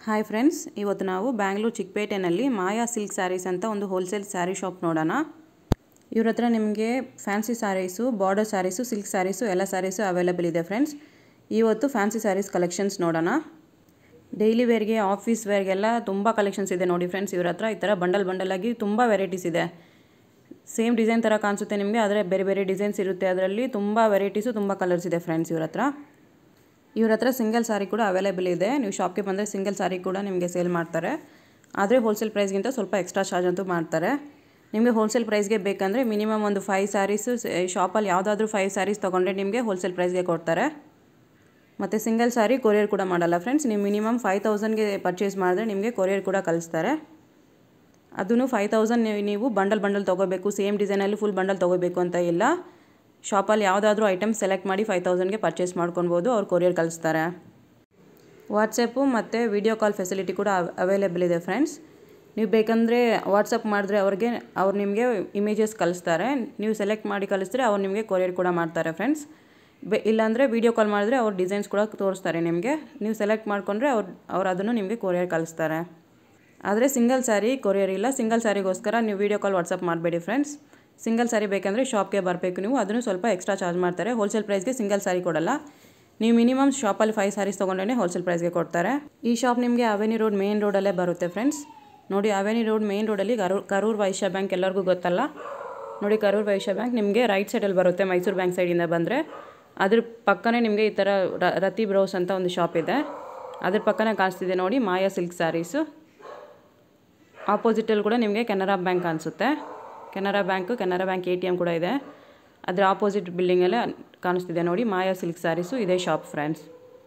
Hi friends ಇವತ್ತು ನಾವು ಬ್ಯಾಂಗ್ಳೂರು ಚಿಕ್ಕಪೇಟೆನಲ್ಲಿ ಮಾಯಾ ಸಿಲ್ಕ್ ಸ್ಯಾರೀಸ್ ಅಂತ ಒಂದು ಹೋಲ್ಸೇಲ್ ಸ್ಯಾರಿ ಶಾಪ್ ನೋಡೋಣ ಇವ್ರ ಹತ್ರ ನಿಮಗೆ fancy sarees border sarees silk sarees ಎಲ್ಲ ಸ್ಯಾರೀಸು ಅವೈಲೇಬಲ್ ಇದೆ ಫ್ರೆಂಡ್ಸ್ ಇವತ್ತು ಫ್ಯಾನ್ಸಿ ಸ್ಯಾರೀಸ್ ಕಲೆಕ್ಷನ್ಸ್ ನೋಡೋಣ ಡೈಲಿ ವೇರ್ಗೆ ಆಫೀಸ್ ವೇರ್ಗೆಲ್ಲ ತುಂಬ ಕಲೆಕ್ಷನ್ಸ್ ಇದೆ ನೋಡಿ ಫ್ರೆಂಡ್ಸ್ ಇವ್ರ ಹತ್ರ ಈ ಥರ ಬಂಡಲ್ ಬಂಡಲಾಗಿ ತುಂಬ ವೆರೈಟೀಸ್ ಇದೆ ಸೇಮ್ ಡಿಸೈನ್ ಥರ ಕಾಣಿಸುತ್ತೆ ನಿಮಗೆ ಆದರೆ ಬೇರೆ ಬೇರೆ ಡಿಸೈನ್ಸ್ ಇರುತ್ತೆ ಅದರಲ್ಲಿ ತುಂಬ ವೆರೈಟೀಸು ತುಂಬ ಕಲರ್ಸ್ ಇದೆ ಫ್ರೆಂಡ್ಸ್ ಇವ್ರ ಹತ್ರ ಇವ್ರ ಹತ್ರ ಸಿಂಗಲ್ ಸಾರಿ ಕೂಡ ಅವೈಲೇಬಲ್ ಇದೆ ನೀವು ಶಾಪ್ಗೆ ಬಂದರೆ ಸಿಂಗಲ್ ಸಾರಿ ಕೂಡ ನಿಮಗೆ ಸೇಲ್ ಮಾಡ್ತಾರೆ ಆದರೆ ಹೋಲ್ಸೇಲ್ ಪ್ರೈಸ್ಗಿಂತ ಸ್ವಲ್ಪ ಎಕ್ಸ್ಟ್ರಾ ಚಾರ್ಜ್ ಅಂತೂ ಮಾಡ್ತಾರೆ ನಿಮಗೆ ಹೋಲ್ಸೇಲ್ ಪ್ರೈಸ್ಗೆ ಬೇಕಂದರೆ ಮಿನಿಮಮ್ ಒಂದು ಫೈವ್ ಸ್ಯಾರೀಸು ಶಾಪಲ್ಲಿ ಯಾವುದಾದ್ರೂ ಫೈವ್ ಸ್ಯಾರೀಸ್ ತೊಗೊಂಡ್ರೆ ನಿಮಗೆ ಹೋಲ್ಸೇಲ್ ಪ್ರೈಸ್ಗೆ ಕೊಡ್ತಾರೆ ಮತ್ತು ಸಿಂಗಲ್ ಸಾರಿ ಕೊರಿಯರ್ ಕೂಡ ಮಾಡಲ್ಲ ಫ್ರೆಂಡ್ಸ್ ನೀವು ಮಿನಿಮಮ್ ಫೈವ್ ತೌಸಂಡ್ಗೆ ಪರ್ಚೇಸ್ ಮಾಡಿದ್ರೆ ನಿಮಗೆ ಕೊರಿಯರ್ ಕೂಡ ಕಳಿಸ್ತಾರೆ ಅದನ್ನು ಫೈವ್ ತೌಸಂಡ್ ನೀವು ಬಂಡಲ್ ಬಂಡಲ್ ತೊಗೋಬೇಕು ಸೇಮ್ ಡಿಸೈನಲ್ಲಿ ಫುಲ್ ಬಂಡಲ್ ತೊಗೋಬೇಕು ಅಂತ ಇಲ್ಲ ಶಾಪಲ್ಲಿ ಯಾವುದಾದ್ರೂ ಐಟಮ್ ಸೆಲೆಕ್ಟ್ ಮಾಡಿ ಫೈವ್ ತೌಸಂಡ್ಗೆ ಪರ್ಚೇಸ್ ಮಾಡ್ಕೊಬೋದು ಅವ್ರು ಕೊರಿಯರ್ ಕಳಿಸ್ತಾರೆ ವಾಟ್ಸಪ್ಪು ಮತ್ತು ವಿಡಿಯೋ ಕಾಲ್ ಫೆಸಿಲಿಟಿ ಕೂಡ ಅವೈಲೇಬಲ್ ಇದೆ ಫ್ರೆಂಡ್ಸ್ ನೀವು ಬೇಕಂದರೆ ವಾಟ್ಸಪ್ ಮಾಡಿದ್ರೆ ಅವ್ರಿಗೆ ಅವ್ರು ನಿಮಗೆ ಇಮೇಜಸ್ ಕಳಿಸ್ತಾರೆ ನೀವು ಸೆಲೆಕ್ಟ್ ಮಾಡಿ ಕಳಿಸಿದ್ರೆ ಅವ್ರು ನಿಮಗೆ ಕೊರಿಯರ್ ಕೂಡ ಮಾಡ್ತಾರೆ ಫ್ರೆಂಡ್ಸ್ ಬೆ ಇಲ್ಲಾಂದರೆ ವೀಡಿಯೋ ಕಾಲ್ ಮಾಡಿದ್ರೆ ಅವ್ರು ಡಿಸೈನ್ಸ್ ಕೂಡ ತೋರಿಸ್ತಾರೆ ನಿಮಗೆ ನೀವು ಸೆಲೆಕ್ಟ್ ಮಾಡಿಕೊಂಡ್ರೆ ಅವ್ರು ಅವ್ರು ಅದನ್ನು ನಿಮಗೆ ಕೊರಿಯರ್ ಕಳಿಸ್ತಾರೆ ಆದರೆ ಸಿಂಗಲ್ ಸ್ಯಾರಿ ಕೊರಿಯರ್ ಇಲ್ಲ ಸಿಂಗಲ್ ಸ್ಯಾರಿಗೋಸ್ಕರ ನೀವು ವೀಡಿಯೋ ಕಾಲ್ ವಾಟ್ಸಪ್ ಮಾಡಬೇಡಿ ಫ್ರೆಂಡ್ಸ್ ಸಿಂಗಲ್ ಸ್ಯಾರಿ ಬೇಕಂದರೆ ಶಾಪ್ಗೆ ಬರಬೇಕು ನೀವು ಅದನ್ನು ಸ್ವಲ್ಪ ಎಕ್ಸ್ಟ್ರಾ ಚಾರ್ಜ್ ಮಾಡ್ತಾರೆ ಹೋಲ್ಸೇಲ್ ಪ್ರೈಸ್ಗೆ ಸಿಂಗಲ್ ಸ್ಯಾರಿ ಕೊಡಲ್ಲ ನೀವು ಮಿನಿಮಮ್ ಶಾಪಲ್ಲಿ ಫೈವ್ ಸ್ಯಾರೀಸ್ ತೊಗೊಂಡೇ ಹೋಲ್ಸೇಲ್ ಪ್ರೈಸ್ಗೆ ಕೊಡ್ತಾರೆ ಈ ಶಾಪ್ ನಿಮಗೆ ಅವೆನಿ ರೋಡ್ ಮೇನ್ ರೋಡಲ್ಲೇ ಬರುತ್ತೆ ಫ್ರೆಂಡ್ಸ್ ನೋಡಿ ಅವೆನಿ ರೋಡ್ ಮೇನ್ ರೋಡಲ್ಲಿ ಕರೂರ್ ಕರೂರ್ ವೈಶ್ಯ ಬ್ಯಾಂಕ್ ಎಲ್ಲರಿಗೂ ಗೊತ್ತಲ್ಲ ನೋಡಿ ಕರೂರ್ ವೈಶ್ಯ ಬ್ಯಾಂಕ್ ನಿಮಗೆ ರೈಟ್ ಸೈಡಲ್ಲಿ ಬರುತ್ತೆ ಮೈಸೂರು ಬ್ಯಾಂಕ್ ಸೈಡಿಂದ ಬಂದರೆ ಅದ್ರ ಪಕ್ಕನೇ ನಿಮಗೆ ಈ ಥರ ರತಿ ಬ್ರೌಸ್ ಅಂತ ಒಂದು ಶಾಪ್ ಇದೆ ಅದ್ರ ಪಕ್ಕನೇ ಕಾಣಿಸ್ತಿದೆ ನೋಡಿ ಮಾಯಾ ಸಿಲ್ಕ್ ಸ್ಯಾರೀಸು ಆಪೋಸಿಟಲ್ಲಿ ಕೂಡ ನಿಮಗೆ ಕೆನರಾ ಬ್ಯಾಂಕ್ ಅನಿಸುತ್ತೆ Canara bank Canara bank A T M ಕೂಡ ಇದೆ ಅದರ ಆಪೋಸಿಟ್ ಬಿಲ್ಡಿಂಗಲ್ಲೇ ಕಾಣಿಸ್ತಿದೆ ನೋಡಿ ಮಾಯಾ ಸಿಲ್ಕ್ ಸ್ಯಾರೀಸು ಇದೇ ಶಾಪ್ ಫ್ರೆಂಡ್ಸ್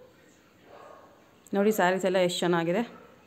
ನೋಡಿ ಸ್ಯಾರೀಸ್ ಎಲ್ಲ ಎಷ್ಟು ಚೆನ್ನಾಗಿದೆ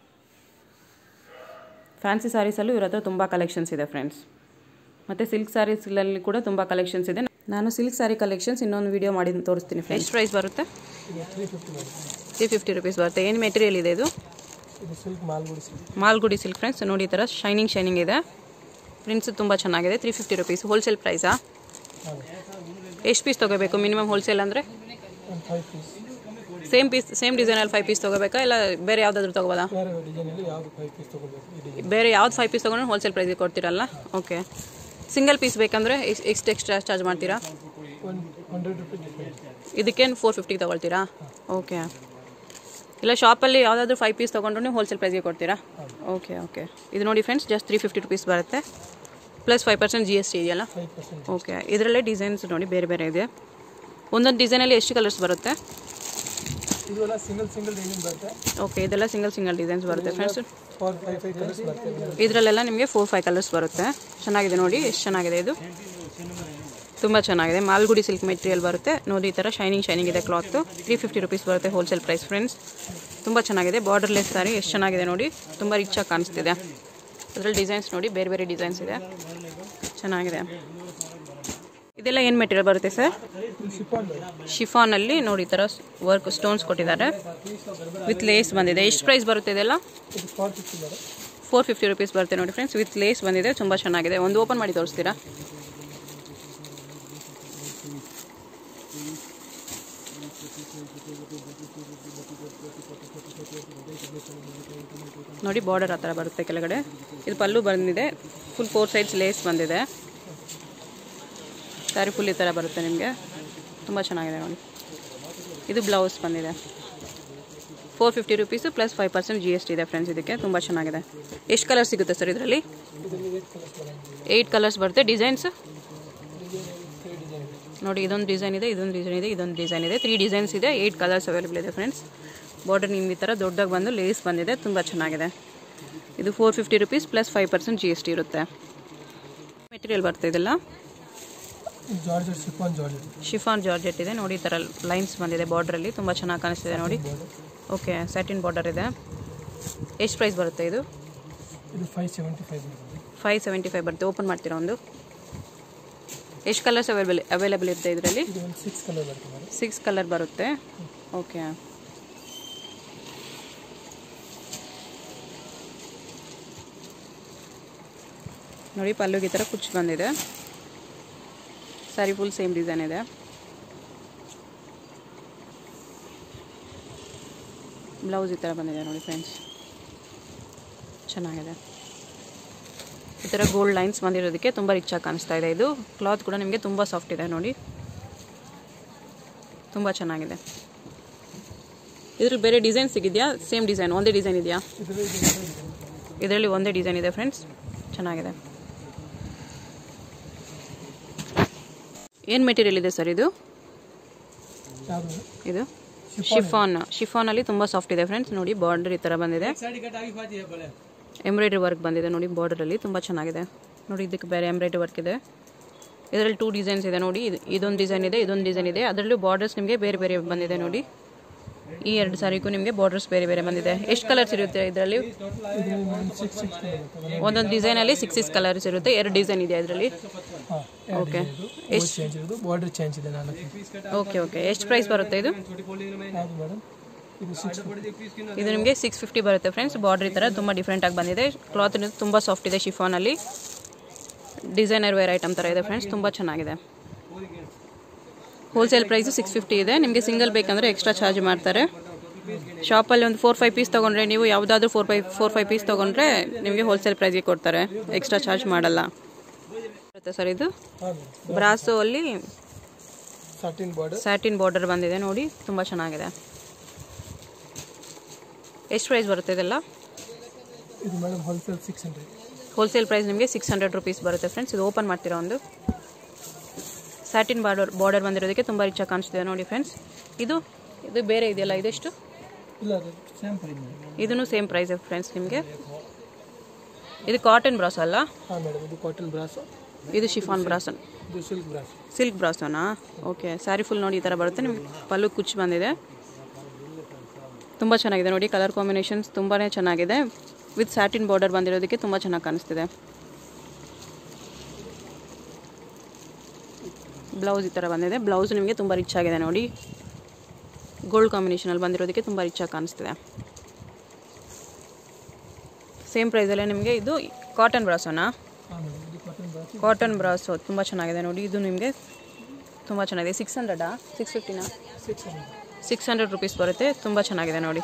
ಫ್ಯಾನ್ಸಿ ಸ್ಯಾರೀಸಲ್ಲೂ ಇವ್ರ ಹತ್ರ ತುಂಬ ಕಲೆಕ್ಷನ್ಸ್ ಇದೆ ಫ್ರೆಂಡ್ಸ್ ಮತ್ತು ಸಿಲ್ಕ್ ಸ್ಯಾರೀಸ್ಗಳಲ್ಲಿ ಕೂಡ ತುಂಬ ಕಲೆಕ್ಷನ್ಸ್ ಇದೆ ನಾನು ಸಿಲ್ಕ್ ಸ್ಯಾರಿ ಕಲೆಕ್ಷನ್ಸ್ ಇನ್ನೊಂದು ವೀಡಿಯೋ ಮಾಡಿ ತೋರಿಸ್ತೀನಿ ಫ್ರೆಂಡ್ಸ್ ಪ್ರೈಸ್ ಬರುತ್ತೆ ತ್ರೀ ಫಿಫ್ಟಿ ರುಪೀಸ್ ಬರುತ್ತೆ ಏನು ಮೆಟೀರಿಯಲ್ ಇದೆ ಇದು ಇದು silk Malgudi silk Malgudi silk friends ನೋಡಿ ಈ ಥರ ಶೈನಿಂಗ್ ಶೈನಿಂಗ್ ಇದೆ ಪ್ರಿಂಟ್ಸ್ ತುಂಬ ಚೆನ್ನಾಗಿದೆ ತ್ರೀ ಫಿಫ್ಟಿ ರುಪೀಸ್ ಹೋಲ್ಸೇಲ್ ಪ್ರೈಸಾ ಎಷ್ಟು ಪೀಸ್ ತೊಗೋಬೇಕು ಮಿನಿಮಮ್ ಹೋಲ್ಸೇಲ್ ಅಂದರೆ ಒಂದು five piece same piece same ಡಿಸೈನಲ್ಲಿ ಫೈವ್ ಪೀಸ್ ತೊಗೋಬೇಕಾ ಇಲ್ಲ ಬೇರೆ ಯಾವುದಾದ್ರೂ ತೊಗೋಬೋದಾ ಬೇರೆ ಡಿಸೈನಲ್ಲಿ ಯಾವುದು ಫೈವ್ ಪೀಸ್ ತೊಗೊಳ್ಬೇಕು ಈ ಡಿಸೈನ್ ಬೇರೆ ಯಾವ್ದು ಫೈವ್ ಪೀಸ್ ತೊಗೊಂಡ್ರೆ ಹೋಲ್ಸೇಲ್ ಪ್ರೈಸ್ಗೆ ಕೊಡ್ತೀರಲ್ಲ ಓಕೆ ಸಿಂಗಲ್ ಪೀಸ್ ಬೇಕಂದರೆ ಎಷ್ಟು ಎಕ್ಸ್ಟ್ರಾ ಚಾರ್ಜ್ ಮಾಡ್ತೀರಾ ಒನ್ ಹಂಡ್ರೆಡ್ ರುಪೀಸ್ ಡಿಫ್ರೆಂಟ್ ಇದಕ್ಕೇನು ಫೋರ್ ಫಿಫ್ಟಿಗೆ ತೊಗೊಳ್ತೀರಾ ಓಕೆ ಇಲ್ಲ ಶಾಪಲ್ಲಿ ಯಾವುದಾದ್ರೂ ಫೈವ್ ಪೀಸ್ ತೊಗೊಂಡ್ರು ಹೋಲ್ಸೇಲ್ ಪ್ರೈಸ್ಗೆ ಕೊಡ್ತೀರಾ ಓಕೆ ಓಕೆ ಇದು ನೋಡಿ friends just three fifty rupees ಬರುತ್ತೆ plus five percent G S T ಇದೆಯಲ್ಲ ಫೈವ್ ಪರ್ಸೆಂಟ್ ಓಕೆ ಇದರಲ್ಲೇ ಡಿಸೈನ್ಸ್ ನೋಡಿ ಬೇರೆ ಬೇರೆ ಇದೆ ಒಂದೊಂದು ಡಿಸೈನಲ್ಲಿ ಎಷ್ಟು ಕಲರ್ಸ್ ಬರುತ್ತೆ ಇದೆಲ್ಲ ಸಿಂಗಲ್ ಸಿಂಗಲ್ ಡಿಸೈನ್ ಬರುತ್ತೆ ಓಕೆ ಇದೆಲ್ಲ ಸಿಂಗಲ್ ಸಿಂಗಲ್ ಡಿಸೈನ್ಸ್ ಬರುತ್ತೆ friends four five five colours ಬರ್ತವೆ ಇದರಲ್ಲೆಲ್ಲ ನಿಮಗೆ ಫೋರ್ ಫೈವ್ ಕಲರ್ಸ್ ಬರುತ್ತೆ ಚೆನ್ನಾಗಿದೆ ನೋಡಿ ಎಷ್ಟು ಚೆನ್ನಾಗಿದೆ ಇದು ತುಂಬ ಚೆನ್ನಾಗಿದೆ ಮಾಲ್ಗುಡಿ ಸಿಲ್ಕ್ ಮೆಟೀರಿಯಲ್ ಬರುತ್ತೆ ನೋಡಿ ಈ ಥರ ಶೈನಿಂಗ್ ಶೈನಿಂಗ್ ಇದೆ ಕ್ಲಾತು ತ್ರೀ ಫಿಫ್ಟಿ ರುಪೀಸ್ ಬರುತ್ತೆ ಹೋಲ್ಸೇಲ್ ಪ್ರೈಸ್ ಫ್ರೆಂಡ್ಸ್ ತುಂಬ ಚೆನ್ನಾಗಿದೆ ಬಾರ್ಡರ್ಲೆಸ್ ಸಾರಿ ಎಷ್ಟು ಚೆನ್ನಾಗಿದೆ ನೋಡಿ ತುಂಬ ರಿಚಾಗಿ ಕಾಣಿಸ್ತಿದೆ ಅದರಲ್ಲಿ ಡಿಸೈನ್ಸ್ ನೋಡಿ ಬೇರೆ ಬೇರೆ ಡಿಸೈನ್ಸ್ ಇದೆ ಚೆನ್ನಾಗಿದೆ ಇದೆಲ್ಲ ಏನು ಮೆಟೀರಿಯಲ್ ಬರುತ್ತೆ ಸರ್ ಶಿಫಾನ್ ಶಿಫಾನಲ್ಲಿ ನೋಡಿ ಈ ಥರ ವರ್ಕ್ ಸ್ಟೋನ್ಸ್ ಕೊಟ್ಟಿದ್ದಾರೆ ವಿತ್ ಲೇಸ್ ಬಂದಿದೆ ಎಷ್ಟು ಪ್ರೈಸ್ ಬರುತ್ತೆ ಇದೆಲ್ಲ ಇದು ಫೋರ್ ಫಿಫ್ಟಿ ಬರುತ್ತೆ ಫೋರ್ ಫಿಫ್ಟಿ ರುಪೀಸ್ ಬರುತ್ತೆ ನೋಡಿ ಫ್ರೆಂಡ್ಸ್ ವಿತ್ ಲೇಸ್ ಬಂದಿದೆ ತುಂಬ ಚೆನ್ನಾಗಿದೆ ಒಂದು ಓಪನ್ ಮಾಡಿ ತೋರಿಸ್ತೀರಾ ನೋಡಿ ಬಾರ್ಡರ್ ಆ ಥರ ಬರುತ್ತೆ ಕೆಳಗಡೆ ಇದು ಪಲ್ಲು ಬಂದಿದೆ ಫುಲ್ ಫೋರ್ ಸೈಡ್ಸ್ ಲೇಸ್ ಬಂದಿದೆ ಸ್ಯಾರಿ ಫುಲ್ ಈ ಥರ ಬರುತ್ತೆ ನಿಮಗೆ ತುಂಬ ಚೆನ್ನಾಗಿದೆ ನೋಡಿ ಇದು ಬ್ಲೌಸ್ ಬಂದಿದೆ four fifty rupees plus five percent G S T ಇದೆ ಫ್ರೆಂಡ್ಸ್ ಇದಕ್ಕೆ ತುಂಬ ಚೆನ್ನಾಗಿದೆ ಎಷ್ಟು ಕಲರ್ ಸಿಗುತ್ತೆ ಸರ್ ಇದರಲ್ಲಿ ಇದರಲ್ಲಿ ಏಟ್ ಕಲರ್ಸ್ ಬರುತ್ತೆ ಏಯ್ಟ್ ಕಲರ್ಸ್ ಬರುತ್ತೆ ಡಿಸೈನ್ಸ್ ಡಿಸೈನ್ ತ್ರೀ ಡಿಸೈನ್ ನೋಡಿ ಇದೊಂದು ಡಿಸೈನ್ ಇದೆ ಇದೊಂದು ಡಿಸೈನ್ ಇದೆ ಇದೊಂದು ಡಿಸೈನ್ ಇದೆ ತ್ರೀ ಡಿಸೈನ್ಸ್ ಇದೆ ಏಯ್ಟ್ ಕಲರ್ಸ್ ಅವೈಲೇಬಲ್ ಇದೆ ಫ್ರೆಂಡ್ಸ್ ಬಾರ್ಡರ್ ನಿಮ್ಗೆ ಈ ಥರ ದೊಡ್ಡದಾಗಿ ಬಂದು ಲೇಸ್ ಬಂದಿದೆ ತುಂಬ ಚೆನ್ನಾಗಿದೆ ಇದು four fifty rupees plus five percent G S T ಇರುತ್ತೆ ಮೆಟೀರಿಯಲ್ ಬರುತ್ತೆ ಇದೆಲ್ಲ georgette chiffon georgette chiffon georgette ಇದೆ ನೋಡಿ ಈ ಥರ ಲೈನ್ಸ್ ಬಂದಿದೆ ಬಾರ್ಡ್ರಲ್ಲಿ ತುಂಬ ಚೆನ್ನಾಗಿ ಕಾಣಿಸ್ತಿದೆ ನೋಡಿ ಓಕೆ ಸ್ಯಾಟಿನ್ ಬಾರ್ಡರ್ ಇದೆ ಎಷ್ಟು ಪ್ರೈಸ್ ಬರುತ್ತೆ ಇದು ಇದು ಫೈವ್ ಸೆವೆಂಟಿ ಫೈವ್ ಬರುತ್ತೆ ಫೈವ್ ಸೆವೆಂಟಿ ಫೈವ್ ಬರುತ್ತೆ ಓಪನ್ ಮಾಡ್ತೀರಾ ಒಂದು ಎಷ್ಟು ಕಲರ್ಸ್ ಅವೈಲೇಬಲ್ ಅವೈಲೇಬಲ್ ಇರುತ್ತೆ ಇದರಲ್ಲಿ ಇದು ಒಂದು ಸಿಕ್ಸ್ ಕಲರ್ ಬರುತ್ತೆ ಮೇಡಮ್ ಸಿಕ್ಸ್ ಕಲರ್ ಬರುತ್ತೆ ಓಕೆ ನೋಡಿ ಪಲ್ಲುಗೆ ಈ ಥರ ಕುಚ್ಚು ಬಂದಿದೆ ಸ್ಯಾರಿ ಫುಲ್ ಸೇಮ್ ಡಿಸೈನ್ ಇದೆ ಬ್ಲೌಸ್ ಈ ಥರ ಬಂದಿದೆ ನೋಡಿ ಫ್ರೆಂಡ್ಸ್ ಚೆನ್ನಾಗಿದೆ ಈ ಥರ ಗೋಲ್ಡ್ ಲೈನ್ಸ್ ಬಂದಿರೋದಕ್ಕೆ ತುಂಬ ರಿಚಾಗಿ ಕಾಣಿಸ್ತಾ ಇದೆ ಇದು ಕ್ಲಾತ್ ಕೂಡ ನಿಮಗೆ ತುಂಬ ಸಾಫ್ಟ್ ಇದೆ ನೋಡಿ ತುಂಬ ಚೆನ್ನಾಗಿದೆ ಇದ್ರಲ್ಲಿ ಬೇರೆ ಡಿಸೈನ್ ಸಿಗಿದೆಯಾ ಸೇಮ್ ಡಿಸೈನ್ ಒಂದೇ ಡಿಸೈನ್ ಇದೆಯಾ ಇದರಲ್ಲಿ ಇದು ಒಂದೇ design. ಇದರಲ್ಲಿ ಒಂದೇ ಡಿಸೈನ್ ಇದೆ ಫ್ರೆಂಡ್ಸ್ ಚೆನ್ನಾಗಿದೆ ಏನು ಮೆಟೀರಿಯಲ್ ಇದೆ ಸರ್ ಇದು ಯಾವುದು ಇದು ಶಿಫಾನ್ ಶಿಫಾನಲ್ಲಿ ತುಂಬ ಸಾಫ್ಟ್ ಇದೆ ಫ್ರೆಂಡ್ಸ್ ನೋಡಿ ಬಾರ್ಡರ್ ಈ ಥರ ಬಂದಿದೆ ಎಂಬ್ರಾಯ್ಡ್ರಿ ವರ್ಕ್ ಬಂದಿದೆ ನೋಡಿ ಬಾರ್ಡರಲ್ಲಿ ತುಂಬ ಚೆನ್ನಾಗಿದೆ ನೋಡಿ ಇದಕ್ಕೆ ಬೇರೆ ಎಂಬ್ರಾಯ್ಡ್ರಿ ವರ್ಕ್ ಇದೆ ಇದರಲ್ಲಿ ಟೂ ಡಿಸೈನ್ಸ್ ಇದೆ ನೋಡಿ ಇದು ಇದೊಂದು ಡಿಸೈನ್ ಇದೆ ಇದೊಂದು ಡಿಸೈನ್ ಇದೆ ಅದರಲ್ಲೂ ಬಾರ್ಡರ್ಸ್ ನಿಮಗೆ ಬೇರೆ ಬೇರೆ ಬಂದಿದೆ ನೋಡಿ ಈ ಎರಡು ಸಾರಿಗೂ ನಿಮಗೆ ಬಾರ್ಡರ್ಸ್ ಬೇರೆ ಬೇರೆ ಬಂದಿದೆ ಎಷ್ಟು ಕಲರ್ಸ್ ಇರುತ್ತೆ ಇದರಲ್ಲಿ ಇದರಲ್ಲಿ ಮೇಡಮ್ ಸಿಕ್ಸ್ ಸಿಕ್ಸ್ ಬರುತ್ತೆ ಒಂದೊಂದು ಡಿಸೈನಲ್ಲಿ ಸಿಕ್ಸ್ ಸಿಕ್ಸ್ ಕಲರ್ಸ್ ಇರುತ್ತೆ ಎರಡು ಡಿಸೈನ್ ಇದೆ ಇದರಲ್ಲಿ ಹಾಂ ಓಕೆ ಇದು ಚೇಂಜ್ ಇರೋದು ಬಾರ್ಡರ್ ಚೇಂಜ್ ಇದೆ ನಾಲ್ಕು ಓಕೆ ಓಕೆ ಎಷ್ಟು ಪ್ರೈಸ್ ಬರುತ್ತೆ ಇದು ಯಾವುದು ಮೇಡಮ್ ಇದು ಸಿಕ್ಸ್ ಇದು ನಿಮಗೆ ಸಿಕ್ಸ್ ಫಿಫ್ಟಿ ಬರುತ್ತೆ ಫ್ರೆಂಡ್ಸ್ ಬಾರ್ಡರ್ ಈ ಥರ ತುಂಬ ಡಿಫ್ರೆಂಟಾಗಿ ಬಂದಿದೆ ಕ್ಲಾತ್ ತುಂಬ ಸಾಫ್ಟ್ ಇದೆ ಶಿಫಾನಲ್ಲಿ ಡಿಸೈನರ್ ವೇರ್ ಐಟಮ್ ಥರ ಇದೆ ಫ್ರೆಂಡ್ಸ್ ತುಂಬ ಚೆನ್ನಾಗಿದೆ ಹೋಲ್ಸೇಲ್ ಪ್ರೈಸು ಸಿಕ್ಸ್ ಫಿಫ್ಟಿ ಇದೆ ನಿಮಗೆ ಸಿಂಗಲ್ ಬೇಕಂದರೆ ಎಕ್ಸ್ಟ್ರಾ ಚಾರ್ಜ್ ಮಾಡ್ತಾರೆ ಶಾಪಲ್ಲಿ ಒಂದು ಫೋರ್ ಫೈವ್ ಪೀಸ್ ತೊಗೊಂಡ್ರೆ ನೀವು ಯಾವುದಾದ್ರೂ four five four five piece ತೊಗೊಂಡ್ರೆ ನಿಮಗೆ ಹೋಲ್ಸೇಲ್ ಪ್ರೈಸ್ಗೆ ಕೊಡ್ತಾರೆ ಎಕ್ಸ್ಟ್ರಾ ಚಾರ್ಜ್ ಮಾಡಲ್ಲ ಬರುತ್ತೆ ಸರ್ ಇದು ಹಾಂ ಬ್ರಾಸೋ ಅಲ್ಲಿ ಸಾಟಿನ್ ಬಾರ್ಡರ್ ಸ್ಯಾಟಿನ್ ಬಾರ್ಡರ್ ಬಂದಿದೆ ನೋಡಿ ತುಂಬ ಚೆನ್ನಾಗಿದೆ ಎಷ್ಟು ಪ್ರೈಸ್ ಬರುತ್ತೆ ಇದೆಲ್ಲ ಇದು madam wholesale six hundred wholesale price ನಿಮಗೆ ಸಿಕ್ಸ್ ಹಂಡ್ರೆಡ್ ರುಪೀಸ್ ಬರುತ್ತೆ ಫ್ರೆಂಡ್ಸ್ ಇದು ಓಪನ್ ಮಾಡ್ತೀರಾ ಒಂದು ಸ್ಯಾಟಿನ್ ಬಾರ್ಡರ್ ಬಾರ್ಡರ್ ಬಂದಿರೋದಕ್ಕೆ ತುಂಬ ರಿಚಾಗಿ ಕಾಣಿಸ್ತಿದೆ ನೋಡಿ ಫ್ರೆಂಡ್ಸ್ ಇದು ಇದು ಬೇರೆ ಇದೆಯಲ್ಲ ಇದೆಷ್ಟು ಇಲ್ಲ ಅದು ಸೇಮ್ ಪ್ರೈಸ್ ಮೇಡಮ್ ಇದೂ ಸೇಮ್ ಪ್ರೈಸ್ ಫ್ರೆಂಡ್ಸ್ ನಿಮಗೆ ಇದು ಕಾಟನ್ ಬ್ರಾಸ್ ಅಲ್ಲ ಹಾಂ ಮೇಡಮ್ ಇದು ಕಾಟನ್ ಬ್ರಾಸು ಇದು ಶಿಫಾನ್ ಬ್ರಾಸನ್ ಇದು ಸಿಲ್ಕ್ ಬ್ರಾಸ್ ಸಿಲ್ಕ್ ಬ್ರಾಸೋನಾ ಓಕೆ ಸ್ಯಾರಿ ಫುಲ್ ನೋಡಿ ಈ ಥರ ಬರುತ್ತೆ ನಿಮಗೆ ಪಲ್ಲು ಕುಚ್ಚು ಬಂದಿದೆ ತುಂಬ ಚೆನ್ನಾಗಿದೆ ನೋಡಿ ಕಲರ್ ಕಾಂಬಿನೇಷನ್ಸ್ ತುಂಬಾ ಚೆನ್ನಾಗಿದೆ ವಿತ್ ಸ್ಯಾಟಿನ್ ಬಾರ್ಡರ್ ಬಂದಿರೋದಕ್ಕೆ ತುಂಬ ಚೆನ್ನಾಗಿ ಕಾಣಿಸ್ತಿದೆ ಬ್ಲೌಸ್ ಈ ಥರ ಬಂದಿದೆ ಬ್ಲೌಸ್ ನಿಮಗೆ ತುಂಬ ರಿಚ್ ಆಗಿದೆ ನೋಡಿ ಗೋಲ್ಡ್ ಕಾಂಬಿನೇಷನಲ್ಲಿ ಬಂದಿರೋದಕ್ಕೆ ತುಂಬ ರಿಚಾಗಿ ಕಾಣಿಸ್ತಿದೆ ಸೇಮ್ ಪ್ರೈಸಲ್ಲೇ ನಿಮಗೆ ಇದು ಕಾಟನ್ ಬ್ರಾಸೋನಾ ಹಾಂ ಮೇಡಮ್ ಇದು ಕಾಟನ್ ಬ್ರಾಸು ಕಾಟನ್ ಬ್ರಾಸು ತುಂಬ ಚೆನ್ನಾಗಿದೆ ನೋಡಿ ಇದು ನಿಮಗೆ ತುಂಬ ಚೆನ್ನಾಗಿದೆ ಸಿಕ್ಸ್ ಹಂಡ್ರೆಡಾ ಸಿಕ್ಸ್ ಫಿಫ್ಟಿನಾ six hundred six hundred rupees ಬರುತ್ತೆ ತುಂಬ ಚೆನ್ನಾಗಿದೆ ನೋಡಿ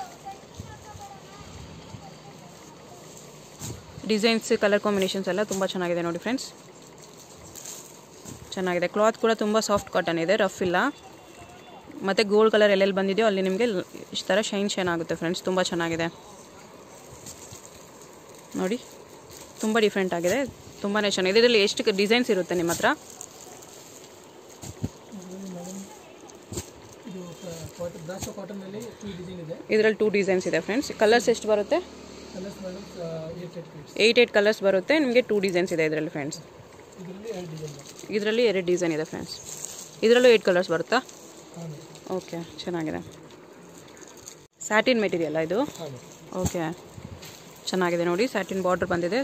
ಡಿಸೈನ್ಸ್ ಕಲರ್ ಕಾಂಬಿನೇಷನ್ಸ್ ಎಲ್ಲ ತುಂಬ ಚೆನ್ನಾಗಿದೆ ನೋಡಿ ಫ್ರೆಂಡ್ಸ್ ಚೆನ್ನಾಗಿದೆ ಕ್ಲಾತ್ ಕೂಡ ತುಂಬ ಸಾಫ್ಟ್ ಕಾಟನ್ ಇದೆ ರಫ್ ಇಲ್ಲ ಮತ್ತು ಗೋಲ್ಡ್ ಕಲರ್ ಎಲ್ಲೆಲ್ಲಿ ಬಂದಿದೆಯೋ ಅಲ್ಲಿ ನಿಮಗೆ ಇಷ್ಟು ಥರ ಶೈನ್ ಶೈನ್ ಆಗುತ್ತೆ ಫ್ರೆಂಡ್ಸ್ ತುಂಬ ಚೆನ್ನಾಗಿದೆ ನೋಡಿ ತುಂಬ ಡಿಫ್ರೆಂಟ್ ಆಗಿದೆ ತುಂಬಾ ಚೆನ್ನಾಗಿದೆ ಇದರಲ್ಲಿ ಎಷ್ಟು ಡಿಸೈನ್ಸ್ ಇರುತ್ತೆ ನಿಮ್ಮ ಹತ್ರ ಇದು ಕಾಟನ್ ಬ್ರಾಸೋ ಕಾಟನ್ನಲ್ಲಿ ಟೂ ಡಿಸೈನ್ ಇದೆ ಇದರಲ್ಲಿ ಟೂ ಡಿಸೈನ್ಸ್ ಇದೆ ಫ್ರೆಂಡ್ಸ್ ಕಲರ್ಸ್ ಎಷ್ಟು ಬರುತ್ತೆ colours madam eight eight piece eight eight colours ಬರುತ್ತೆ ನಿಮಗೆ ಟೂ ಡಿಸೈನ್ಸ್ ಇದೆ ಇದರಲ್ಲಿ ಫ್ರೆಂಡ್ಸ್ ಇದರಲ್ಲಿ ಎರಡು ಡಿಸೈನ್ ಬರುತ್ತೆ ಇದರಲ್ಲಿ ಎರಡು ಡಿಸೈನ್ ಇದೆ ಫ್ರೆಂಡ್ಸ್ ಇದರಲ್ಲೂ ಏಯ್ಟ್ ಕಲರ್ಸ್ ಬರುತ್ತಾ ಹಾಂ ಮೇಡಮ್ ಓಕೆ ಚೆನ್ನಾಗಿದೆ ಸ್ಯಾಟಿನ್ ಮೆಟೀರಿಯಲ್ಲ ಇದು ಹಾಂ ಮೇಡಮ್ ಓಕೆ ಚೆನ್ನಾಗಿದೆ ನೋಡಿ ಸ್ಯಾಟಿನ್ ಬಾರ್ಡರ್ ಬಂದಿದೆ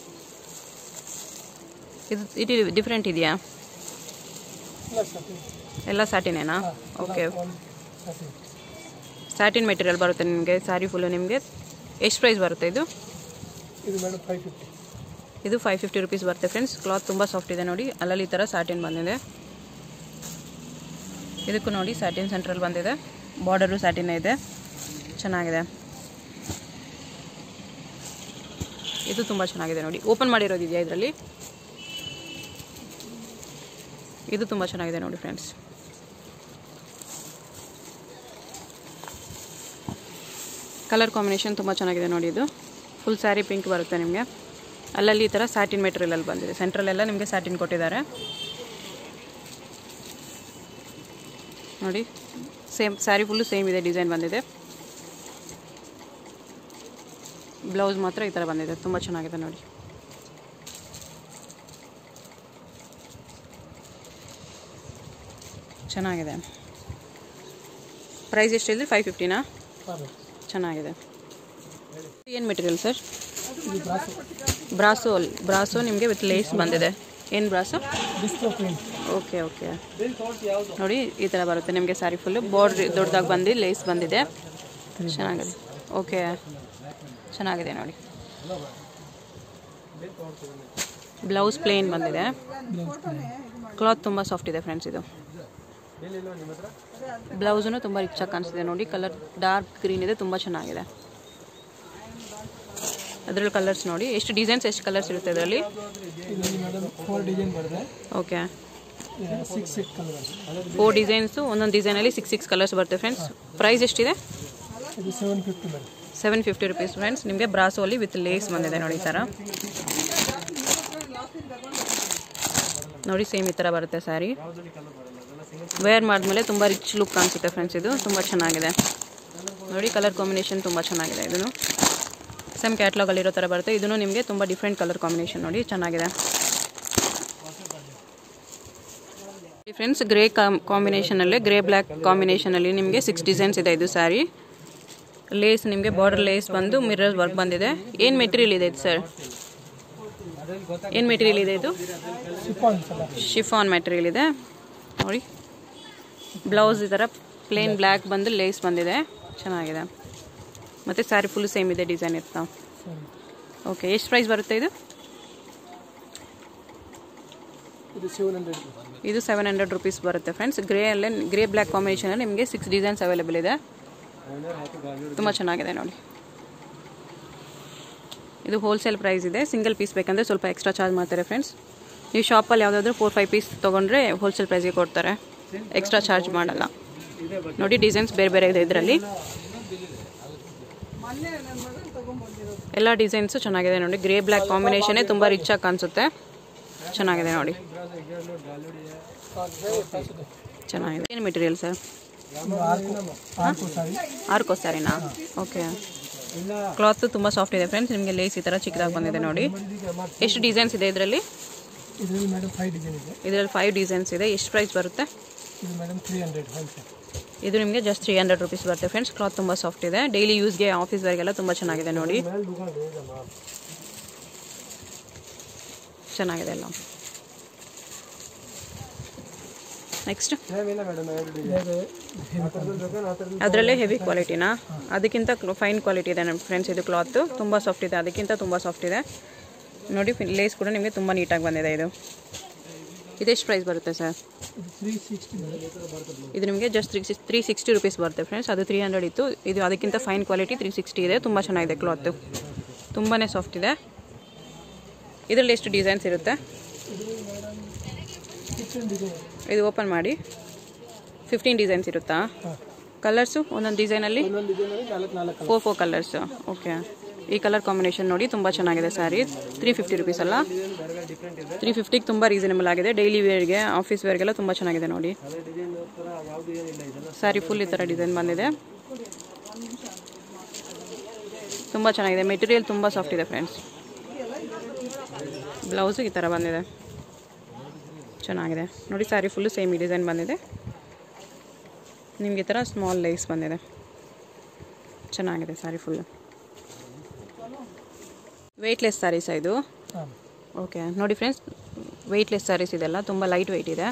ಇದು ಇದು ಡಿಫ್ರೆಂಟ್ ಇದೆಯಾ ಇಲ್ಲ ಸಾಟಿನ್ ಎಲ್ಲ ಸ್ಯಾಟಿನೇನಾ okay one satin satin material ಬರುತ್ತೆ ನಿಮಗೆ ಸ್ಯಾರಿ ಫುಲ್ಲು ನಿಮಗೆ ಎಷ್ಟು ಪ್ರೈಸ್ ಬರುತ್ತೆ ಇದು ಇದು ಮೇಡಮ್ ಫೈವ್ ಫಿಫ್ಟಿ ಇದು ಫೈವ್ ಫಿಫ್ಟಿ ರುಪೀಸ್ ಬರುತ್ತೆ ಫ್ರೆಂಡ್ಸ್ ಕ್ಲಾತ್ ತುಂಬ ಸಾಫ್ಟ್ ಇದೆ ನೋಡಿ ಅಲ್ಲಲ್ಲಿ ಈ ಥರ ಸ್ಯಾಟಿನ್ ಬಂದಿದೆ ಇದಕ್ಕೂ ನೋಡಿ ಸ್ಯಾಟಿನ್ ಸೆಂಟ್ರಲ್ ಬಂದಿದೆ ಬಾರ್ಡರು ಸ್ಯಾಟಿನ್ ಇದೆ ಚೆನ್ನಾಗಿದೆ ಇದು ತುಂಬ ಚೆನ್ನಾಗಿದೆ ನೋಡಿ ಓಪನ್ ಮಾಡಿರೋದಿದೆಯಾ ಇದರಲ್ಲಿ ಇದು ತುಂಬ ಚೆನ್ನಾಗಿದೆ ನೋಡಿ ಫ್ರೆಂಡ್ಸ್ ಕಲರ್ ಕಾಂಬಿನೇಷನ್ ತುಂಬ ಚೆನ್ನಾಗಿದೆ ನೋಡಿ ಇದು ಫುಲ್ ಸ್ಯಾರಿ ಪಿಂಕ್ ಬರುತ್ತೆ ನಿಮಗೆ ಅಲ್ಲಲ್ಲಿ ಈ ಥರ ಸ್ಯಾಟಿನ್ ಮೆಟೀರಿಯಲ್ ಬಂದಿದೆ ಸೆಂಟ್ರಲೆಲ್ಲ ನಿಮಗೆ ಸ್ಯಾಟಿನ್ ಕೊಟ್ಟಿದ್ದಾರೆ ನೋಡಿ ಸೇಮ್ ಸ್ಯಾರಿ ಫುಲ್ಲು ಸೇಮ್ ಇದೆ ಡಿಸೈನ್ ಬಂದಿದೆ ಬ್ಲೌಸ್ ಮಾತ್ರ ಈ ಥರ ಬಂದಿದೆ ತುಂಬ ಚೆನ್ನಾಗಿದೆ ನೋಡಿ ಚೆನ್ನಾಗಿದೆ ಪ್ರೈಸ್ ಎಷ್ಟು ಹೇಳಿದ್ರೆ ಫೈವ್ ಫಿಫ್ಟಿನಾ ಹಾಂ ಮೇಡಮ್ ಚೆನ್ನಾಗಿದೆ ಏನು ಮೆಟೀರಿಯಲ್ ಸರ್ ಇದು ಬ್ರಾಸೋ ಬ್ರಾಸೋ ಬ್ರಾಸೋ ನಿಮಗೆ ವಿತ್ ಲೇಸ್ ಬಂದಿದೆ ಏನು ಬ್ರಾಸೋ ಡಿಸ್ಪ್ಲೋ ಪ್ರಿಂಟ್ ಓಕೆ ಓಕೆ ನೋಡಿ ಈ ಥರ ಬರುತ್ತೆ ನಿಮಗೆ ಸ್ಯಾರಿ ಫುಲ್ಲು ಬಾರ್ಡ್ರ್ ದೊಡ್ಡದಾಗಿ ಬಂದು ಲೇಸ್ ಬಂದಿದೆ ಚೆನ್ನಾಗಿದೆ ಓಕೆ ಚೆನ್ನಾಗಿದೆ ನೋಡಿ ಬ್ಲೌಸ್ ಪ್ಲೇನ್ ಬಂದಿದೆ ಬ್ಲೌಸ್ ಕ್ಲಾತ್ ತುಂಬ ಸಾಫ್ಟ್ ಇದೆ ಫ್ರೆಂಡ್ಸ್ ಇದು ಬ್ಲೌಸನ್ನು ತುಂಬ ರಿಚಾಗಿ ಕಾಣಿಸ್ತಿದೆ ನೋಡಿ ಕಲರ್ ಡಾರ್ಕ್ ಗ್ರೀನ್ ಇದೆ ತುಂಬ ಚೆನ್ನಾಗಿದೆ ಅದರಲ್ಲಿ ಕಲರ್ಸ್ ನೋಡಿ ಎಷ್ಟು ಡಿಸೈನ್ಸ್ ಎಷ್ಟು ಕಲರ್ಸ್ ಇರುತ್ತೆ ಇದರಲ್ಲಿ ಇದರಲ್ಲಿ ಮೇಡಮ್ ಫೋರ್ ಡಿಸೈನ್ ಬರುತ್ತೆ okay six six colour four designs ಒಂದೊಂದು ಡಿಸೈನಲ್ಲಿ ಸಿಕ್ಸ್ ಸಿಕ್ಸ್ ಕಲರ್ಸ್ ಬರುತ್ತೆ ಫ್ರೆಂಡ್ಸ್ ಪ್ರೈಸ್ ಎಷ್ಟಿದೆ ಇದು seven fifty madam seven fifty rupees friends ನಿಮಗೆ ಬ್ರಾಸೋಲಿ ವಿತ್ ಲೇಸ್ ಬಂದಿದೆ ನೋಡಿ ಈ ಥರ ನೋಡಿ ಸೇಮ್ ಈ ಥರ ಬರುತ್ತೆ ಸ್ಯಾರಿ ವೇರ್ ಮಾಡಿದ್ಮೇಲೆ ತುಂಬ ರಿಚ್ ಲುಕ್ ಕಾಣಿಸುತ್ತೆ ಫ್ರೆಂಡ್ಸ್ ಇದು ತುಂಬ ಚೆನ್ನಾಗಿದೆ ನೋಡಿ ಕಲರ್ ಕಾಂಬಿನೇಷನ್ ತುಂಬ ಚೆನ್ನಾಗಿದೆ ಇದನ್ನು ಸೇಮ್ ಕ್ಯಾಟ್ಲಾಗಲ್ಲಿರೋ ಥರ ಬರುತ್ತೆ ಇದನ್ನು ನಿಮಗೆ ತುಂಬ ಡಿಫ್ರೆಂಟ್ ಕಲರ್ ಕಾಂಬಿನೇಷನ್ ನೋಡಿ ಚೆನ್ನಾಗಿದೆ ಫ್ರೆಂಡ್ಸ್ ಗ್ರೇ ಕಾಂಬಿನೇಷನಲ್ಲಿ ಗ್ರೇ ಬ್ಲ್ಯಾಕ್ ಕಾಂಬಿನೇಷನಲ್ಲಿ ನಿಮಗೆ ಸಿಕ್ಸ್ ಡಿಸೈನ್ಸ್ ಇದೆ ಇದು ಸ್ಯಾರಿ ಲೇಸ್ ನಿಮಗೆ ಬಾರ್ಡರ್ ಲೇಸ್ ಬಂದು ಮಿರರ್ ವರ್ಕ್ ಬಂದಿದೆ ಏನು ಮೆಟೀರಿಯಲ್ ಇದೆ ಇದು ಸರ್ ಏನು ಮೆಟೀರಿಯಲ್ ಇದೆ ಇದು ಶಿಫಾನ್ ಕಲರ್ ಶಿಫಾನ್ ಮೆಟೀರಿಯಲ್ ಇದೆ ನೋಡಿ ಬ್ಲೌಸ್ ಈ ಥರ ಪ್ಲೇನ್ ಬ್ಲ್ಯಾಕ್ ಬಂದು ಲೇಸ್ ಬಂದಿದೆ ಚೆನ್ನಾಗಿದೆ ಮತ್ತು ಸ್ಯಾರಿ ಫುಲ್ ಸೇಮ್ ಇದೆ ಡಿಸೈನ್ ಇರ್ತಾ ಸರಿ ಓಕೆ ಎಷ್ಟು ಪ್ರೈಸ್ ಬರುತ್ತೆ ಇದು ಇದು ಸೆವೆನ್ ಹಂಡ್ರೆಡ್ ಇದು ಸೆವೆನ್ ಹಂಡ್ರೆಡ್ ರುಪೀಸ್ ಬರುತ್ತೆ ಫ್ರೆಂಡ್ಸ್ ಗ್ರೇ ಅಲ್ಲೇ ಗ್ರೇ ಬ್ಲ್ಯಾಕ್ ಕಾಂಬಿನೇಷನಲ್ಲಿ ನಿಮಗೆ ಸಿಕ್ಸ್ ಡಿಸೈನ್ಸ್ ಅವೈಲೇಬಲ್ ಇದೆ ತುಂಬ ಚೆನ್ನಾಗಿದೆ ನೋಡಿ ಇದು ಹೋಲ್ಸೇಲ್ ಪ್ರೈಸ್ ಇದೆ ಸಿಂಗಲ್ ಪೀಸ್ ಬೇಕಂದರೆ ಸ್ವಲ್ಪ ಎಕ್ಸ್ಟ್ರಾ ಚಾರ್ಜ್ ಮಾಡ್ತಾರೆ ಫ್ರೆಂಡ್ಸ್ ನೀವು ಶಾಪಲ್ಲಿ ಯಾವುದಾದ್ರೂ ಫೋರ್ ಫೈವ್ ಪೀಸ್ ತೊಗೊಂಡ್ರೆ ಹೋಲ್ಸೇಲ್ ಪ್ರೈಸ್ಗೆ ಕೊಡ್ತಾರೆ ಎಕ್ಸ್ಟ್ರಾ ಚಾರ್ಜ್ ಮಾಡಲ್ಲ ನೋಡಿ ಡಿಸೈನ್ಸ್ ಬೇರೆ ಬೇರೆ ಇದೆ ಇದರಲ್ಲಿ ಎಲ್ಲ ಡಿಸೈನ್ಸು ಚೆನ್ನಾಗಿದೆ ನೋಡಿ ಗ್ರೇ ಬ್ಲ್ಯಾಕ್ ಕಾಂಬಿನೇಷನೇ ತುಂಬ ರಿಚ್ ಆಗಿ ಕಾಣಿಸುತ್ತೆ ಚೆನ್ನಾಗಿದೆ ನೋಡಿ ಚೆನ್ನಾಗಿದೆ ಏನು ಮೆಟೀರಿಯಲ್ ಸರ್ ಇದು ಆರ್ಕು ಆರ್ಕು ಸಾರಿ ಆರ್ಕೋ ಸ್ಯಾರಿನಾ ಓಕೆ ಕ್ಲಾತ್ ತುಂಬ ಸಾಫ್ಟ್ ಇದೆ ಫ್ರೆಂಡ್ಸ್ ನಿಮಗೆ ಲೇಸ್ ಈ ಥರ ಚಿಕ್ಕದಾಗಿ ಬಂದಿದೆ ನೋಡಿ ಎಷ್ಟು ಡಿಸೈನ್ಸ್ ಇದೆ ಇದರಲ್ಲಿ ಇದರಲ್ಲಿ ಮೇಡಮ್ ಫೈವ್ ಡಿಸೈನ್ ಇದೆ ಇದರಲ್ಲಿ ಫೈವ್ ಡಿಸೈನ್ಸ್ ಇದೆ ಎಷ್ಟು ಪ್ರೈಸ್ ಬರುತ್ತೆ ಇದು ಮೇಡಮ್ ತ್ರೀ ಹಂಡ್ರೆಡ್ ಹೋಲ್ಸೇಲ್ ಇದು ನಿಮಗೆ ಜಸ್ಟ್ ತ್ರೀ ಹಂಡ್ರೆಡ್ ರುಪೀಸ್ ಬರುತ್ತೆ ಫ್ರೆಂಡ್ಸ್ ಕ್ಲಾತ್ ತುಂಬ ಸಾಫ್ಟ್ ಇದೆ ಡೈಲಿ ಯೂಸ್ಗೆ ಆಫೀಸ್ ವರೆಗೆಲ್ಲ ತುಂಬ ಚೆನ್ನಾಗಿದೆ ನೋಡಿ ಚೆನ್ನಾಗಿದೆ ಎಲ್ಲ ನೆಕ್ಸ್ಟ್ ಅದರಲ್ಲೇ ಹೆವಿ ಕ್ವಾಲಿಟಿನಾ ಅದಕ್ಕಿಂತ ಫೈನ್ ಕ್ವಾಲಿಟಿ ಇದೆ ನಮ್ಮ ಫ್ರೆಂಡ್ಸ್ ಇದು ಕ್ಲಾತ್ ತುಂಬ ಸಾಫ್ಟ್ ಇದೆ ಅದಕ್ಕಿಂತ ತುಂಬ ಸಾಫ್ಟ್ ಇದೆ ನೋಡಿ ಲೇಸ್ ಕೂಡ ನಿಮಗೆ ತುಂಬ ನೀಟಾಗಿ ಬಂದಿದೆ ಇದು ಇದೆಷ್ಟು ಪ್ರೈಸ್ ಬರುತ್ತೆ ಸರ್ ಇದು ತ್ರೀ ಸಿಕ್ಸ್ಟಿ ಮೇಡಮ್ ಇದು ನಿಮಗೆ just three six three sixty rupees ಬರುತ್ತೆ ಫ್ರೆಂಡ್ಸ್ ಅದು ತ್ರೀ ಹಂಡ್ರೆಡ್ ಇತ್ತು ಇದು ಅದಕ್ಕಿಂತ ಫೈನ್ ಕ್ವಾಲಿಟಿ ತ್ರೀ ಸಿಕ್ಸ್ಟಿ ಇದೆ ತುಂಬ ಚೆನ್ನಾಗಿದೆ ಕ್ಲಾತು ತುಂಬಾ ಸಾಫ್ಟ್ ಇದೆ ಇದರಲ್ಲಿ ಎಷ್ಟು ಡಿಸೈನ್ಸ್ ಇರುತ್ತೆ ಫಿಫ್ಟೀನ್ ಡಿಸೈನ್ ಇದು ಓಪನ್ ಮಾಡಿ ಫಿಫ್ಟೀನ್ ಡಿಸೈನ್ಸ್ ಇರುತ್ತಾ ಹಾಂ ಕಲರ್ಸು ಒಂದೊಂದು ಡಿಸೈನಲ್ಲಿ ಒಂದೊಂದು ಡಿಸೈನಲ್ಲಿ ನಾಲ್ಕು ನಾಲ್ಕು ಫೋರ್ ಫೋರ್ ಕಲರ್ಸ್ ಓಕೆ ಈ ಕಲರ್ ಕಾಂಬಿನೇಷನ್ ನೋಡಿ ತುಂಬ ಚೆನ್ನಾಗಿದೆ ಸ್ಯಾರಿ ತ್ರೀ ಫಿಫ್ಟಿ ರುಪೀಸ್ ಅಲ್ಲ ತ್ರೀ ಫಿಫ್ಟಿಗೆ ತುಂಬ ರೀಸನಬಲ್ ಆಗಿದೆ ಡೈಲಿ ವೇರ್ಗೆ ಆಫೀಸ್ ವೇರ್ಗೆಲ್ಲ ತುಂಬ ಚೆನ್ನಾಗಿದೆ ನೋಡಿ ಸ್ಯಾರಿ ಫುಲ್ ಈ ಥರ ಡಿಸೈನ್ ಬಂದಿದೆ ತುಂಬ ಚೆನ್ನಾಗಿದೆ ಮೆಟೀರಿಯಲ್ ತುಂಬ ಸಾಫ್ಟ್ ಇದೆ ಫ್ರೆಂಡ್ಸ್ ಬ್ಲೌಸು ಈ ಥರ ಬಂದಿದೆ ಚೆನ್ನಾಗಿದೆ ನೋಡಿ ಸ್ಯಾರಿ ಫುಲ್ಲು ಸೇಮ್ ಈ ಡಿಸೈನ್ ಬಂದಿದೆ ನಿಮಗೆ ಈ ಥರ ಸ್ಮಾಲ್ ಲೈಸ್ ಬಂದಿದೆ ಚೆನ್ನಾಗಿದೆ ಸ್ಯಾರಿ ಫುಲ್ಲು ವೆಯ್ಟ್ಲೆಸ್ ಸ್ಯಾರೀಸ ಇದು ಹಾಂ ಓಕೆ ನೋಡಿ ಫ್ರೆಂಡ್ಸ್ ವೆಯ್ಟ್ಲೆಸ್ ಸ್ಯಾರೀಸ್ ಇದೆಲ್ಲ ತುಂಬ ಲೈಟ್ ವೆಯ್ಟ್ ಇದೆ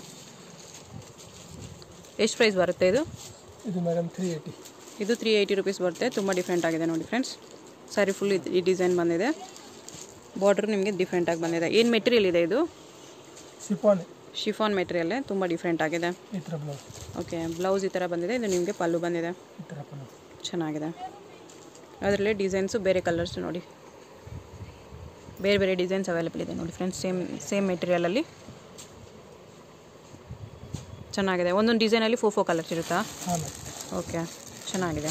ಎಷ್ಟು ಪ್ರೈಸ್ ಬರುತ್ತೆ ಇದು ಇದು ಮೇಡಮ್ ತ್ರೀ ಏಯ್ಟಿ ಇದು ತ್ರೀ ಏಯ್ಟಿ ರುಪೀಸ್ ಬರುತ್ತೆ ತುಂಬ ಡಿಫ್ರೆಂಟ್ ಆಗಿದೆ ನೋಡಿ ಫ್ರೆಂಡ್ಸ್ ಸ್ಯಾರಿ ಫುಲ್ ಈ ಡಿಸೈನ್ ಬಂದಿದೆ ಬಾರ್ಡ್ರ್ ನಿಮಗೆ ಡಿಫ್ರೆಂಟಾಗಿ ಬಂದಿದೆ ಏನು ಮೆಟೀರಿಯಲ್ ಇದೆ ಇದು ಸಿಫಾನ್ ಶಿಫಾನ್ ಮೆಟೀರಿಯಲ್ಲೇ ತುಂಬ ಡಿಫ್ರೆಂಟ್ ಆಗಿದೆ ಈ ಥರ ಬ್ಲೌಸ್ ಓಕೆ ಬ್ಲೌಸ್ ಈ ಥರ ಬಂದಿದೆ ಇದು ನಿಮಗೆ ಪಲ್ಲು ಬಂದಿದೆ ಈ ಥರ ಪಲ್ಲು ಚೆನ್ನಾಗಿದೆ ಅದರಲ್ಲಿ ಡಿಸೈನ್ಸು ಬೇರೆ ಕಲರ್ಸ್ ನೋಡಿ ಬೇರೆ ಬೇರೆ ಡಿಸೈನ್ಸ್ ಅವೈಲೇಬಲ್ ಇದೆ ನೋಡಿ ಫ್ರೆಂಡ್ಸ್ ಸೇಮ್ ಸೇಮ್ ಮೆಟೀರಿಯಲಲ್ಲಿ ಚೆನ್ನಾಗಿದೆ ಒಂದೊಂದು ಡಿಸೈನಲ್ಲಿ ಫೋರ್ ಫೋರ್ ಕಲರ್ಸ್ ಇರುತ್ತಾ ಹಾಂ ಮೇಡಮ್ ಓಕೆ ಚೆನ್ನಾಗಿದೆ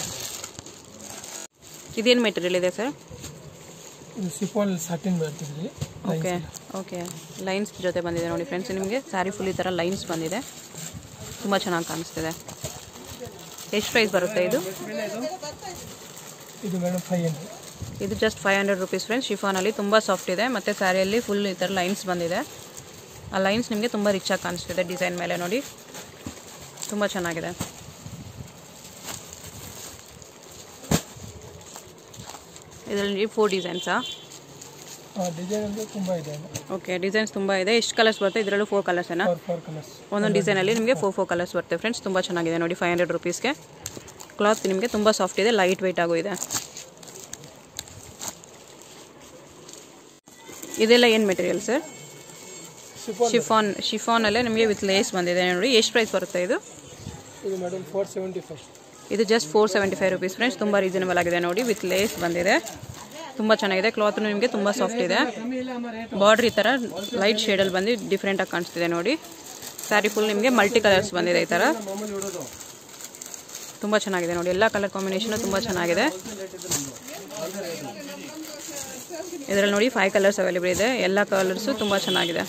ಇದೇನು ಮೆಟೀರಿಯಲ್ ಇದೆ ಸರ್ ಇದು ಸಿಫಾನ್ ಸಾಟಿನ್ ಬರ್ತಿದ್ರಿ ಓಕೆ ಓಕೆ ಲೈನ್ಸ್ ಜೊತೆ ಬಂದಿದೆ ನೋಡಿ ಫ್ರೆಂಡ್ಸ್ ನಿಮಗೆ ಸ್ಯಾರಿ ಫುಲ್ ಈ ಥರ ಲೈನ್ಸ್ ಬಂದಿದೆ ತುಂಬ ಚೆನ್ನಾಗಿ ಕಾಣಿಸ್ತಿದೆ ಎಷ್ಟು ಪ್ರೈಸ್ ಬರುತ್ತೆ ಇದು ಇದು ಮೇಡಮ್ ಫೈವ್ ಹಂಡ್ರೆಡ್ ಇದು just five hundred rupees friends ಶಿಫಾನಲ್ಲಿ ತುಂಬ ಸಾಫ್ಟ್ ಇದೆ ಮತ್ತು ಸ್ಯಾರಿಯಲ್ಲಿ ಫುಲ್ ಈ ಥರ ಲೈನ್ಸ್ ಬಂದಿದೆ ಆ ಲೈನ್ಸ್ ನಿಮಗೆ ತುಂಬ ರಿಚಾಗಿ ಕಾಣಿಸ್ತಿದೆ ಡಿಸೈನ್ ಮೇಲೆ ನೋಡಿ ತುಂಬ ಚೆನ್ನಾಗಿದೆ ಇದರಲ್ಲಿ ಫೋರ್ ಡಿಸೈನ್ಸಾ ಡಿಸೈನ್ ಅಂದರೆ ತುಂಬ ಇದೆ ಓಕೆ ಡಿಸೈನ್ಸ್ ತುಂಬ ಇದೆ ಎಷ್ಟು ಕಲರ್ಸ್ ಬರುತ್ತೆ ಇದರಲ್ಲೂ ಫೋರ್ ಕಲರ್ಸೇನಾ ಫೋರ್ ಫೋರ್ ಕಲರ್ಸ್ ಒಂದೊಂದು ಡಿಸೈನಲ್ಲಿ ನಿಮಗೆ ಫೋರ್ ಫೋರ್ ಕಲರ್ಸ್ ಬರುತ್ತೆ ಫ್ರೆಂಡ್ಸ್ ತುಂಬ ಚೆನ್ನಾಗಿದೆ ನೋಡಿ ಫೈವ್ ಹಂಡ್ರೆಡ್ ರುಪೀಸ್ಗೆ ಕ್ಲಾತ್ ನಿಮಗೆ ತುಂಬ ಸಾಫ್ಟ್ ಇದೆ ಲೈಟ್ ವೆಯ್ಟ್ ಆಗು ಇದೆ ಇದೆಲ್ಲ ಏನು ಮೆಟೀರಿಯಲ್ ಸರ್ ಸಿಫಾನ್ ಶಿಫಾನ್ ಶಿಫಾನಲ್ಲೇ ನಿಮಗೆ ವಿತ್ ಲೇಸ್ ಬಂದಿದೆ ನೋಡಿ ಎಷ್ಟು ಪ್ರೈಸ್ ಬರುತ್ತೆ ಇದು ಇದು ಮೇಡಮ್ ಫೋರ್ ಸೆವೆಂಟಿ ಫೈವ್ ಇದು just four seventy five rupees friends ತುಂಬ ರೀಸನಬಲ್ ಆಗಿದೆ ನೋಡಿ ವಿತ್ ಲೇಸ್ ಬಂದಿದೆ ತುಂಬ ಚೆನ್ನಾಗಿದೆ ಕ್ಲಾತ್ ನಿಮಗೆ ತುಂಬ ಸಾಫ್ಟ್ ಇದೆ ಬಾರ್ಡ್ರ್ ಈ ಥರ ಲೈಟ್ ಶೇಡಲ್ಲಿ ಬಂದು ಡಿಫ್ರೆಂಟಾಗಿ ಕಾಣಿಸ್ತಿದೆ ನೋಡಿ ಸ್ಯಾರಿ ಫುಲ್ ನಿಮಗೆ ಮಲ್ಟಿ ಕಲರ್ಸ್ ಬಂದಿದೆ ಈ ಥರ ತುಂಬ ಚೆನ್ನಾಗಿದೆ ನೋಡಿ ಎಲ್ಲ ಕಲರ್ ಕಾಂಬಿನೇಷನು ತುಂಬ ಚೆನ್ನಾಗಿದೆ ಇದರಲ್ಲಿ ನೋಡಿ ಫೈವ್ ಕಲರ್ಸ್ ಅವೈಲೇಬಲ್ ಇದೆ ಎಲ್ಲ ಕಲರ್ಸು ತುಂಬ ಚೆನ್ನಾಗಿದೆ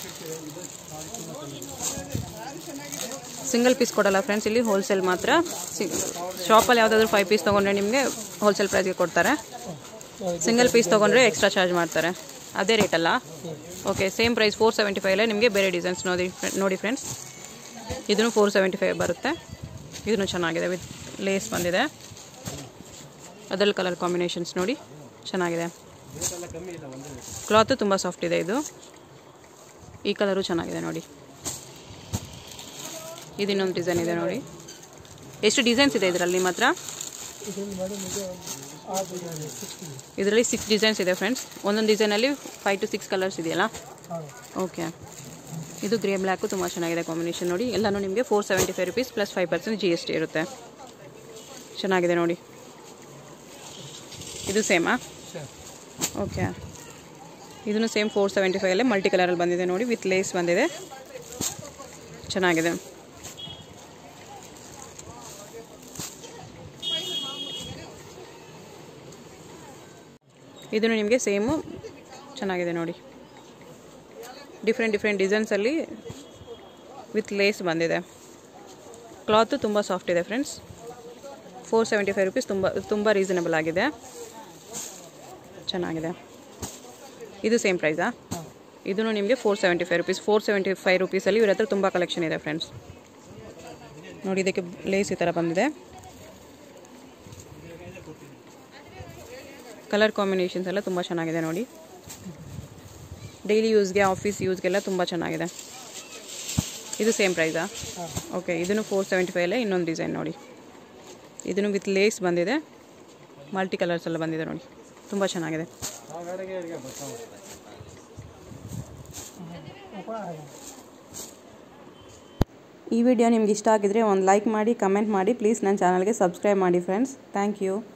ಸಿಂಗಲ್ ಪೀಸ್ ಕೊಡಲ್ಲ ಫ್ರೆಂಡ್ಸ್ ಇಲ್ಲಿ ಹೋಲ್ಸೇಲ್ ಮಾತ್ರ ಶಾಪಲ್ಲಿ ಯಾವುದಾದ್ರೂ ಫೈವ್ ಪೀಸ್ ತೊಗೊಂಡ್ರೆ ನಿಮಗೆ ಹೋಲ್ಸೇಲ್ ಪ್ರೈಸ್ಗೆ ಕೊಡ್ತಾರೆ ಸಿಂಗಲ್ ಪೀಸ್ ತೊಗೊಂಡ್ರೆ ಎಕ್ಸ್ಟ್ರಾ ಚಾರ್ಜ್ ಮಾಡ್ತಾರೆ ಅದೇ ರೇಟ್ ಅಲ್ಲ okay same price four seventy ಫೈವಲ್ಲೇ ನಿಮಗೆ ಬೇರೆ ಡಿಸೈನ್ಸ್ ನೋಡಿ ನೋಡಿ ಫ್ರೆಂಡ್ಸ್ ಇದನ್ನು ಫೋರ್ ಸೆವೆಂಟಿ ಫೈವ್ ಬರುತ್ತೆ ಇದನ್ನು ಚೆನ್ನಾಗಿದೆ ವಿತ್ ಲೇಸ್ ಬಂದಿದೆ ಅದರಲ್ಲಿ ಕಲರ್ ಕಾಂಬಿನೇಷನ್ಸ್ ನೋಡಿ ಚೆನ್ನಾಗಿದೆ ಕ್ಲಾತು ತುಂಬ ಸಾಫ್ಟ್ ಇದೆ ಇದು ಈ ಕಲರು ಚೆನ್ನಾಗಿದೆ ನೋಡಿ ಇದು ಇನ್ನೊಂದು ಡಿಸೈನ್ ಇದೆ ನೋಡಿ ಎಷ್ಟು ಡಿಸೈನ್ಸ್ ಇದೆ ಇದರಲ್ಲಿ ನಿಮ್ಮ ಹತ್ರ ಇದರಲ್ಲಿ ಮೇಡಮ್ ಇದೆ ಆರು ಇದೆ ಸಿಕ್ಸ್ ಇದೆ ಇದರಲ್ಲಿ ಸಿಕ್ಸ್ ಡಿಸೈನ್ಸ್ ಇದೆ ಫ್ರೆಂಡ್ಸ್ ಒಂದೊಂದು ಡಿಸೈನಲ್ಲಿ ಫೈವ್ ಟು ಸಿಕ್ಸ್ ಕಲರ್ಸ್ ಇದೆಯಲ್ಲ ಹಾಂ ಓಕೆ ಇದು ಗ್ರೇ ಬ್ಲ್ಯಾಕು ತುಂಬ ಚೆನ್ನಾಗಿದೆ ಕಾಂಬಿನೇಷನ್ ನೋಡಿ ಎಲ್ಲನೂ ನಿಮಗೆ four seventy five rupees plus five percent G S T ಇರುತ್ತೆ ಚೆನ್ನಾಗಿದೆ ನೋಡಿ ಇದು ಸೇಮಾ ಸರ್ ಓಕೆ ಇದನ್ನು ಸೇಮ್ ಫೋರ್ ಸೆವೆಂಟಿ ಫೈವಲ್ಲೇ ಮಲ್ಟಿ ಕಲರಲ್ಲಿ ಬಂದಿದೆ ನೋಡಿ ವಿತ್ ಲೇಸ್ ಬಂದಿದೆ ಚೆನ್ನಾಗಿದೆ ಇದನ್ನು ನಿಮಗೆ ಸೇಮು ಚೆನ್ನಾಗಿದೆ ನೋಡಿ ಡಿಫ್ರೆಂಟ್ ಡಿಫ್ರೆಂಟ್ ಡಿಸೈನ್ಸಲ್ಲಿ ವಿತ್ ಲೇಸ್ ಬಂದಿದೆ ಕ್ಲಾತು ತುಂಬ ಸಾಫ್ಟ್ ಇದೆ friends four seventy five rupees ತುಂಬ ತುಂಬ ರೀಸನಬಲ್ ಆಗಿದೆ ಚೆನ್ನಾಗಿದೆ ಇದು ಸೇಮ್ ಪ್ರೈಸಾ ಹಾಂ ಇದನ್ನು ನಿಮಗೆ four seventy five rupees four seventy five ರುಪೀಸಲ್ಲಿ ಇವ್ರ ಹತ್ರ ತುಂಬ ಕಲೆಕ್ಷನ್ ಇದೆ ಫ್ರೆಂಡ್ಸ್ ನೋಡಿ ಇದಕ್ಕೆ ಲೇಸ್ ಈ ಥರ ಬಂದಿದೆ ಕಲರ್ ಕಾಂಬಿನೇಷನ್ಸ್ ಎಲ್ಲ ತುಂಬ ಚೆನ್ನಾಗಿದೆ ನೋಡಿ ಡೈಲಿ ಯೂಸ್ಗೆ ಆಫೀಸ್ ಯೂಸ್ಗೆಲ್ಲ ತುಂಬ ಚೆನ್ನಾಗಿದೆ ಇದು ಸೇಮ್ ಪ್ರೈಸಾ ಹಾಂ ಓಕೆ ಇದನ್ನು ಫೋರ್ ಸೆವೆಂಟಿ ಫೈವಲ್ಲೇ ಇನ್ನೊಂದು ಡಿಸೈನ್ ನೋಡಿ ಇದನ್ನು ವಿತ್ ಲೇಸ್ ಬಂದಿದೆ ಮಲ್ಟಿ ಕಲರ್ಸ್ ಎಲ್ಲ ಬಂದಿದೆ ನೋಡಿ ತುಂಬ ಚೆನ್ನಾಗಿದೆ ಓಪನ್ ಆಗಿದೆ ಈ ವಿಡಿಯೋ ನಿಮ್ಗೆ ಇಷ್ಟ ಆಗಿದ್ರೆ ಒಂದು ಲೈಕ್ ಮಾಡಿ ಕಮೆಂಟ್ ಮಾಡಿ ಪ್ಲೀಸ್ ನನ್ನ ಚಾನಲ್ಗೆ ಸಬ್ಸ್ಕ್ರೈಬ್ ಮಾಡಿ ಫ್ರೆಂಡ್ಸ್ ಥ್ಯಾಂಕ್ ಯು